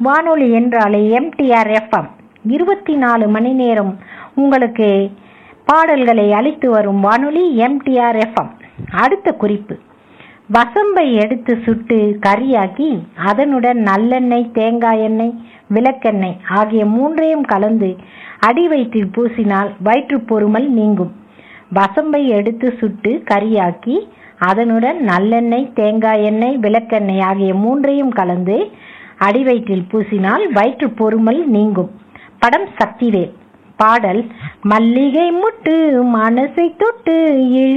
வானொலி என்றாலே MTR FM இருபத்தி நாலு மணி நேரம் உங்களுக்கு பாடல்களை அளித்து வரும் வானொலி எம்டிஆர் எஃப்எம் அடுத்த குறிப்பு வசம்பை எடுத்து சுட்டு கறியாக்கி அதனுடன் நல்லெண்ணெய் தேங்காய் எண்ணெய் விளக்கெண்ணெய் ஆகிய மூன்றையும் கலந்து அடி வயிற்றில் பூசினால் வயிற்றுப்பொருமல் நீங்கும் வசம்பை எடுத்து சுட்டு கறியாக்கி அதனுடன் நல்லெண்ணெய் தேங்காய் எண்ணெய் விளக்கெண்ணெய் ஆகிய மூன்றையும் கலந்து அடிவயிற்றில் பூசினால் வயிற்று பொறுமல் நீங்கும் படம் சக்திவேல் பாடல் மல்லிகை முட்டு மனசை தொட்டு இழு